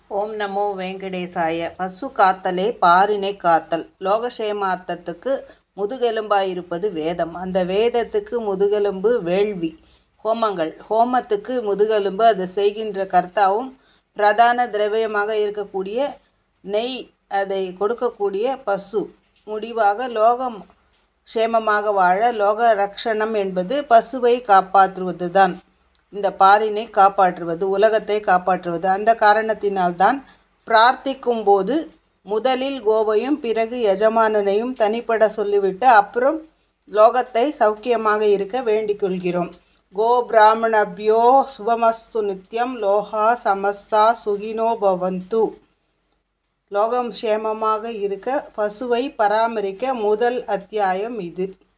ஓம் நமோ வெங்கடேசாய பசு காத்தலே பாரினை காத்தல் லோகக்ஷேமார்த்தத்துக்கு முதுகெலும்பாயிருப்பது வேதம் அந்த வேதத்துக்கு முதுகெலும்பு வேள்வி ஹோமங்கள் ஹோமத்துக்கு முதுகெலும்பு அதை செய்கின்ற கர்த்தாவும் பிரதான திரவியமாக இருக்கக்கூடிய நெய் அதை கொடுக்கக்கூடிய பசு முடிவாக லோகம் க்ஷேமமாக வாழ லோக ரக்ஷணம் என்பது பசுவை காப்பாற்றுவது தான் இந்த பாரினை காப்பாற்றுவது உலகத்தை காப்பாற்றுவது அந்த காரணத்தினால்தான் பிரார்த்திக்கும் போது முதலில் கோவையும் பிறகு எஜமானனையும் தனிப்பட சொல்லிவிட்டு அப்புறம் லோகத்தை சௌக்கியமாக இருக்க வேண்டிக் கொள்கிறோம் கோ பிராமணபியோ சுபமஸ்து நித்யம் லோகா சமஸ்தா சுகினோ பவந்து லோகம் க்ஷேமமாக இருக்க பசுவை பராமரிக்க முதல் அத்தியாயம் இது